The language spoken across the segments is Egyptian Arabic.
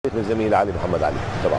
الزميل علي محمد علي تبع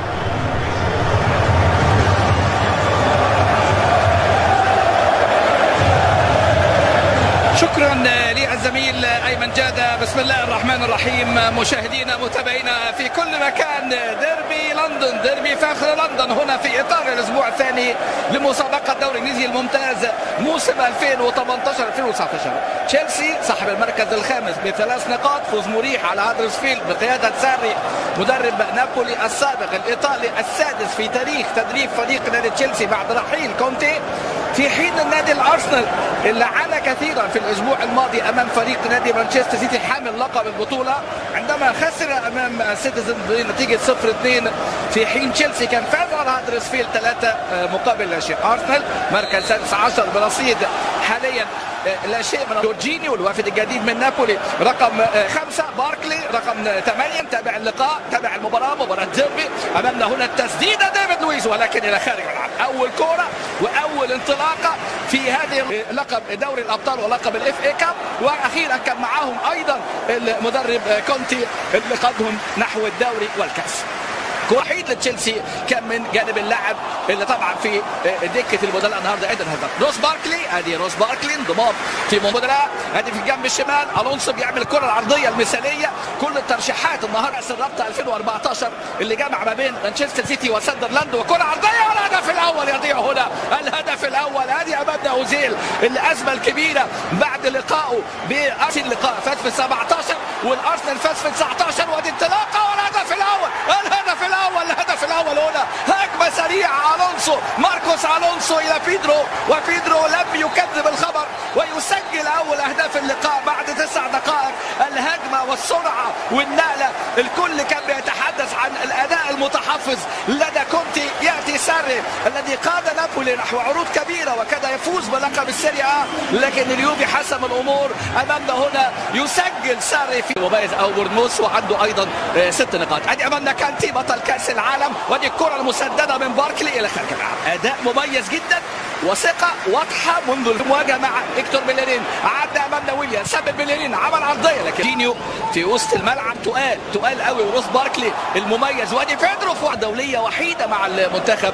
شكرا للزميل ايمن جاده بسم الله الرحمن الرحيم مشاهدينا متابعينا في كل مكان ديربي لندن ديربي فاخر لندن هنا في اطار الاسبوع الثاني لمسابقه الدوري الانجليزي الممتاز موسم 2018 2019 تشيلسي صاحب المركز الخامس بثلاث نقاط فوز مريح على هادرسفيلد بقياده ساري مدرب نابولي السابق الايطالي السادس في تاريخ تدريب فريق نادي تشيلسي بعد رحيل كونتي في حين النادي الارسنال اللي عانى كثيرا في الاسبوع الماضي امام فريق نادي مانشستر سيتي حامل لقب البطوله عندما خسر امام سيتيزن بنتيجه 0-2 في حين تشيلسي كان فاز على هادرسفيلد 3 مقابل لا شيء ارسنال مركز 16 برصيد حاليا لا شيء من جورجيني والوافد الجديد من نابولي رقم خمسة باركلي رقم ثمانية تابع اللقاء تابع المباراة مباراة ديربي أمامنا هنا التسديدة ديفيد لويس ولكن إلى خارج الملعب أول كورة وأول انطلاقة في هذه لقب دوري الأبطال ولقب الاف اي كاب وأخيرا كان معاهم أيضا المدرب كونتي اللي قادهم نحو الدوري والكأس وحيد لتشيلسي كان من جانب اللاعب اللي طبعا في دكه البدلاء النهارده ايدن هازارد روس باركلي ادي روس باركلي انضمام في مبادره ادي في الجنب الشمال الونسو بيعمل الكره العرضيه المثاليه كل الترشيحات النهارده كاس الرابطه 2014 اللي جمع ما بين مانشستر سيتي وساندرلاند وكره عرضيه والهدف الاول يضيع هنا الهدف الاول ادي امامنا اوزيل اللي ازمه الكبيره بعد لقائه بارسنال لقاء فاز في 17 والارسنال فاز في 19 وادي انطلاقه والهدف الاول الهدف الاول الهدف الاول هنا هجمه سريعه الونسو ماركوس الونسو الى بيدرو وبيدرو لم يكذب الخبر ويسجل اول اهداف اللقاء بعد تسع دقائق الهجمه والسرعه والنقله الكل كان بيتحدث عن الاداء المتحفظ لدى كونتي ياتي ساري الذي قاد نابولي نحو عروض كبيره وكاد يفوز بلقب السيريا لكن اليوفي حسم الامور امامنا هنا يسجل ساري في مميز او بورنموث وعنده ايضا ست نقاط ادي امامنا كانتي بطل كاس العالم ودي الكره المسدده من باركلي الى خارج الملعب اداء مميز جدا وثقة واضحة منذ المواجهة مع إكتور بيليرين عدى أمامنا ويليام سبب بيليرين عمل عرضية لكن جينيو في وسط الملعب تقال تقال قوي وروس باركلي المميز وادي بيدرو في دولية وحيدة مع المنتخب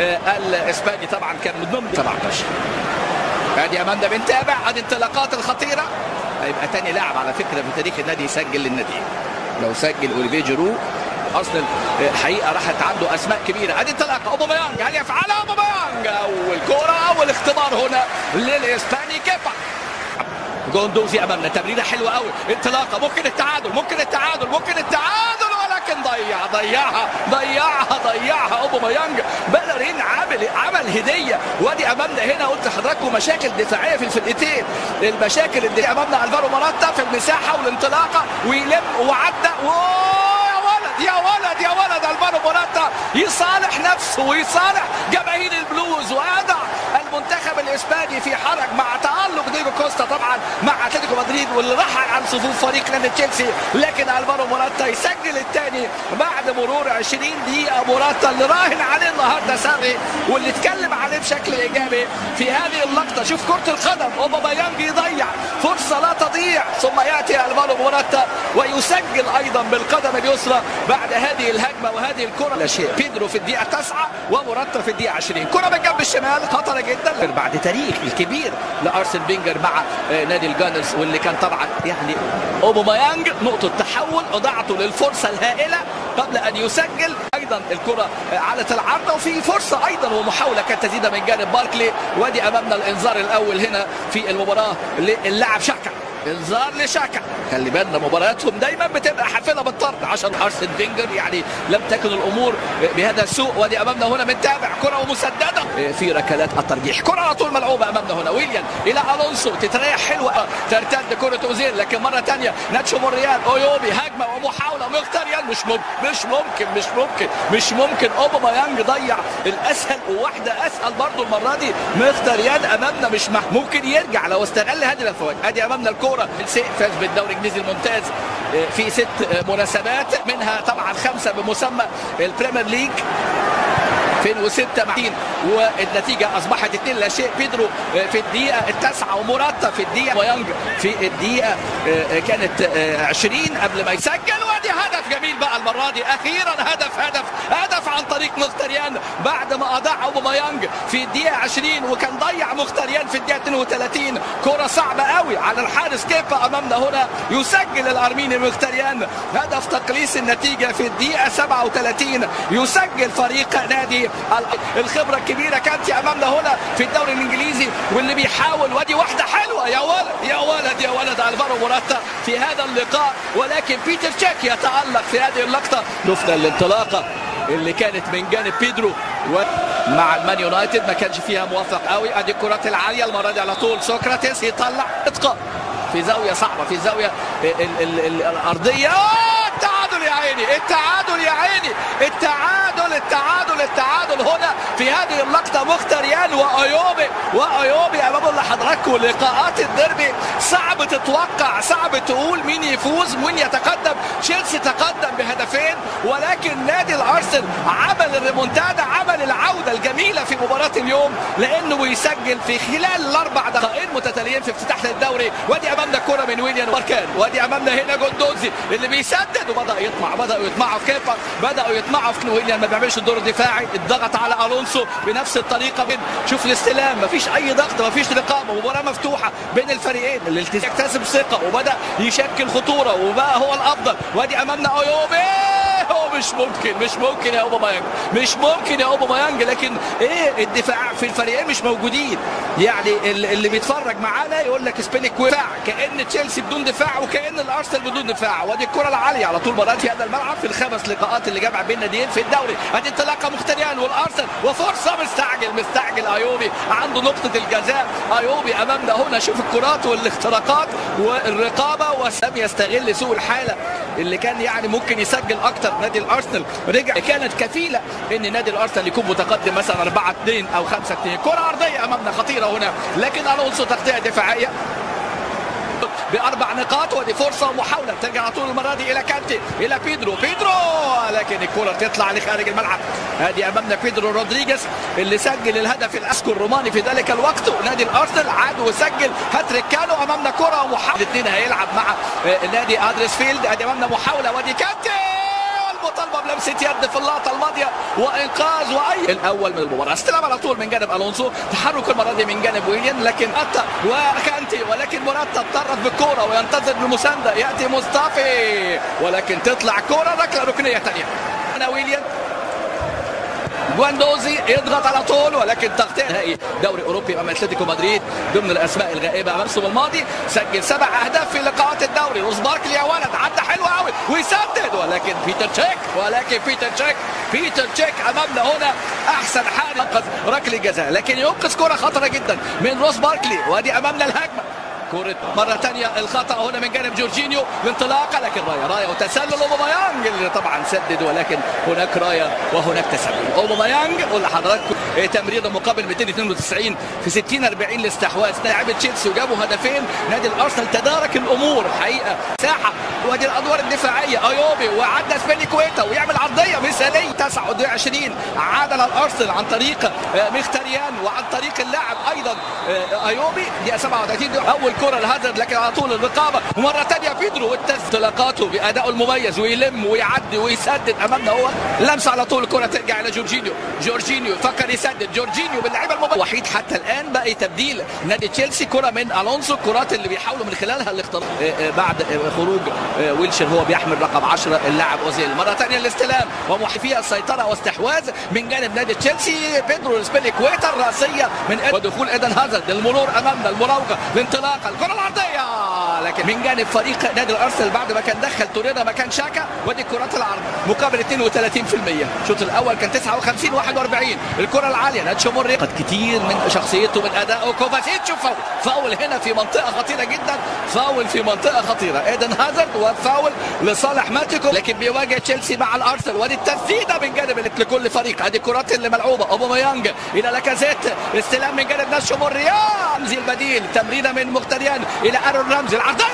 الإسباني طبعا كان من ضمن 17 ادي امامنا بنتابع ادي انطلاقات الخطيرة هيبقى تاني لاعب على فكرة في تاريخ النادي يسجل للنادي لو سجل اوليفيه جيرو ارسنال حقيقه راحت عنده اسماء كبيره ادي انطلاقه اوباميانج هل يفعلها اوباميانج اول كره اول اختبار هنا للاسباني كيفا جوندوزي امامنا تمريره حلوه قوي انطلاقه ممكن التعادل ممكن التعادل ممكن التعادل ولكن ضيع ضيعها ضيعها ضيعها اوباميانج بلرين عمل عمل هديه وادي امامنا هنا قلت لحضراتكم مشاكل دفاعيه في الفرقتين المشاكل اللي امامنا الفارو مراتا في المساحه والانطلاقه ويلم وعدى يا ولد يا ولد الفارو موراتا يصالح نفسه ويصالح جماهير البلوز ويضع المنتخب الاسباني في حرج مع تالق ديجو كوستا طبعا مع اتلتيكو مدريد واللي رحل عن صفوف فريق نادي تشيلسي لكن الفارو موراتا يسجل الثاني بعد مرور 20 دقيقه موراتا اللي راهن عليه النهارده ساري واللي اتكلم عليه بشكل ايجابي في هذه اللقطه شوف كره القدم اوباميانج يضيع فرصه لا تضيع ثم ياتي الفارو موراتا ويسجل ايضا بالقدم اليسرى بعد هذه الهجمه وهذه الكره لا شيء بيدرو في الدقيقه 9 ومراتا في الدقيقه 20 كره من جنب الشمال خطره جدا بعد تاريخ الكبير لارسن فينجر مع نادي الجانرز واللي كان طبعا يعني اوباميانج نقطه تحول اضاعته للفرصه الهائله قبل ان يسجل ايضا الكره على العارضه وفي فرصه ايضا ومحاوله كانت تزيد من جانب باركلي وادي امامنا الانذار الاول هنا في المباراه للاعب شاكا انذار لشاكا خلي بالنا مبارياتهم دايما بتبقى حافله بالطرد عشان ارسن فينجر يعني لم تكن الامور بهذا السوء ودي امامنا هنا بنتابع كره ومسدده في ركلات الترجيح كره على طول ملعوبه امامنا هنا ويليام الى الونسو تتريح حلوه ترتد كره اوزيل لكن مره ثانيه ناتشو موريال اويوبي هجمه ومحاوله مختاريان مش ممكن مش ممكن مش ممكن مش ممكن اوباميانج ضيع الاسهل وواحده اسهل برضه المره دي مختاريان امامنا مش ممكن يرجع لو استغل هذه الافواج ادي امامنا الكوره فاز بالدوري الانجليزي الممتاز في ست مناسبات منها طبعا خمسه بمسمى البريمير ليج 2006 مع والنتيجه اصبحت 2 لا شيء بيدرو في الدقيقه التاسعه ومراتا في الدقيقه ويانج في الدقيقه كانت 20 قبل ما يسجل وادي هدف جميل بقى المره دي اخيرا هدف هدف هدف عن طريق مختريان بعد ما اضاع اوباميانج في الدقيقه 20 وكان ضيع مختريان في الدقيقه 32 كره صعبه قوي على الحارس كيفا امامنا هنا يسجل الارميني مختريان هدف تقليص النتيجه في الدقيقه 37 يسجل فريق نادي الخبره الكبيره كانتي امامنا هنا في الدوري الانجليزي واللي بيحاول ودي واحده حلوه يا ولد يا ولد يا ولد الفارو موراتا في هذا اللقاء ولكن بيتر تشيك يتالق في هذه اللقطه شفنا الانطلاقه اللي كانت من جانب بيدرو مع المان يونايتد ما كانش فيها موفق قوي ادي الكرات العاليه المره دي على طول سقراطيس يطلع اتقاء في زاويه صعبه في زاويه ال ال ال الارضيه التعادل يا عيني التعادل يا عيني التعادل التعادل التعادل هنا في هذه اللقطه مختريان وايوبي وايوبي امام لحضراتكم لقاءات الديربي صعب تتوقع صعب تقول مين يفوز مين يتقدم تشيلسي تقدم بهدفين ولكن نادي الارسنال عمل الريمونتادا عمل العوده الجميله في مباراه اليوم لانه بيسجل في خلال الاربع دقائق متتاليين في افتتاح الدوري وادي امامنا كره من ويليام باركان وادي امامنا هنا جوندوزي اللي بيسدد وبدا يطمع بداوا يطمعوا في كيفا بداوا يطمعوا في ويليام ما بيعملش الدور الدفاعي الضغط على الونسو بنفس الطريقه بين شوف الاستلام ما فيش اي ضغط ما فيش رقابه مباراه مفتوحه بين الفريقين الالتزام يكتسب ثقه وبدا يشكل خطوره وبقى هو الافضل وادي امامنا ايوبي هو مش ممكن مش ممكن يا اوباميانج مش ممكن يا اوباميانج لكن ايه الدفاع في الفريقين مش موجودين يعني اللي بيتفرج معانا يقول لك سبينيك دفاع كان تشيلسي بدون دفاع وكان الارسنال بدون دفاع وادي الكره العاليه على طول مرات في هذا الملعب في الخمس لقاءات اللي جمع بين ناديين في الدوري ادي انطلاقه مختريان والارسنال وفرصه مستعجل مستعجل ايوبي عنده نقطه الجزاء ايوبي امامنا هنا شوف الكرات والاختراقات والرقابه ولم يستغل سوء الحاله اللي كان يعني ممكن يسجل اكتر نادي الارسنال رجع كانت كفيله ان نادي الارسنال يكون متقدم مثلا 4 2 او 5 2 كره ارضيه امامنا خطيره هنا لكن الونسو تغطيه دفاعيه باربع نقاط ودي فرصه ومحاوله ترجع على طول المره دي الى كانتي الى بيدرو بيدرو لكن الكره تطلع لخارج الملعب ادي امامنا بيدرو رودريجيز اللي سجل الهدف الاسكو الروماني في ذلك الوقت ونادي الارسنال عاد وسجل هاتريك كانوا امامنا كره ومحاوله الاثنين هيلعب مع نادي ادريسفيلد ادي امامنا محاوله ودي كانتي مطالبه بلمسه يد في اللقطه الماضيه وانقاذ واي الاول من المباراه استلام على طول من جانب الونسو تحرك المره دي من جانب ويليام لكن اتى وكانتي ولكن مرتب طرف بالكوره وينتظر المسانده ياتي مصطفي ولكن تطلع كوره ركله ركنيه ثانيه انا ويليام جواندوزي يضغط على طول ولكن تغطيه نهائي دوري اوروبي امام اتلتيكو مدريد ضمن الاسماء الغائبه الموسم الماضي سجل سبع اهداف في لقاءات الدوري روز باركلي يا ولد عدى حلو قوي ويسدد ولكن بيتر تشيك ولكن بيتر تشيك بيتر تشيك امامنا هنا احسن حارس انقذ ركله جزاء لكن ينقذ كره خطره جدا من روز باركلي وادي امامنا الهجمه كرة مرة ثانية الخطأ هنا من جانب جورجينيو الانطلاقة لكن راية راية وتسلل أوباميانج اللي طبعا سدد ولكن هناك راية وهناك تسلل أوباميانج قول لحضراتكم تمريره مقابل 292 في 60 40 الاستحواذ لاعب تشيلسي وجابوا هدفين نادي الارسنال تدارك الامور حقيقه ساحه ودي الادوار الدفاعيه ايوبي وعدى سبيني كويتا ويعمل عرضيه مثاليه 29 عادل الارسنال عن طريق مختريان وعن طريق اللاعب ايضا ايوبي دقيقه 37 دي اول كره لهازارد لكن على طول الرقابه ومره ثانيه بيدرو وانطلاقاته بادائه المميز ويلم ويعدي ويسدد امامنا هو لمسه على طول الكره ترجع الى جورجينيو جورجينيو فكر يسدد جورجينيو باللعيبه المميزه وحيد حتى الان بقى تبديل نادي تشيلسي كره من الونسو الكرات اللي بيحاولوا من خلالها الاختراق بعد خروج ويلشر هو بيحمل رقم 10 اللاعب اوزيل مره ثانيه الاستلام وفيها السيطره واستحواذ من جانب نادي تشيلسي بيدرو سبيلي كويتا الراسيه من ودخول ايدن هازارد المرور امامنا المراوغه الانطلاقه الكره العرضيه لكن من جانب فريق نادي الارسنال بعد ما كان دخل توريرا مكان شاكا ودي الكرات العرض مقابل 32% الشوط الاول كان 59 41 الكره العاليه ناتشو موري قد كتير من شخصيته من ادائه كوفاسيتش فاول فاول هنا في منطقه خطيره جدا فاول في منطقه خطيره ايدن هازارد وفاول لصالح ماتيكو لكن بيواجه تشيلسي مع الارسنال ودي التسديده من جانب لكل فريق ادي الكرات اللي ملعوبه اوباميانج الى لاكازيت استلام من جانب ناتشو موري رمزي البديل تمريره من مختريان الى ارون رمزي العرضيه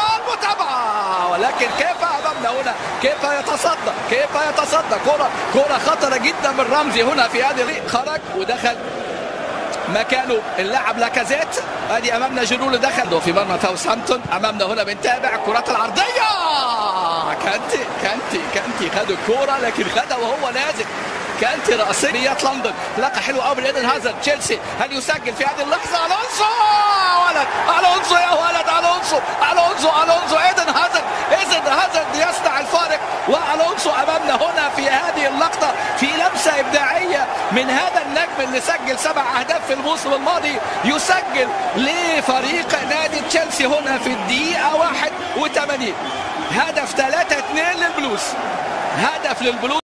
المتابعه ولكن كيف امامنا هنا كيف يتصدى كيف يتصدى كره كره خطره جدا من رمزي هنا في هذه خرج ودخل مكانه اللاعب لاكازيت ادي امامنا جيرو اللي دخل في مرمى ساوثهامبتون امامنا هنا بنتابع الكرات العرضيه كانتي كانتي كانتي خد الكوره لكن خدها وهو نازل كانتي راسيه لندن لقى حلو قوي من ايدن هازارد تشيلسي هل يسجل في هذه اللحظه الونسو ولد الونسو يا ولد الونسو الونسو الونسو ايدن هازارد ايدن هازارد يصنع الفارق والونسو امامنا هنا في هذه اللقطه في لمسه ابداعيه من هذا النجم اللي سجل سبع اهداف في الموسم الماضي يسجل لفريق نادي تشيلسي هنا في الدقيقه 81 هدف 3 2 للبلوز هدف للبلوز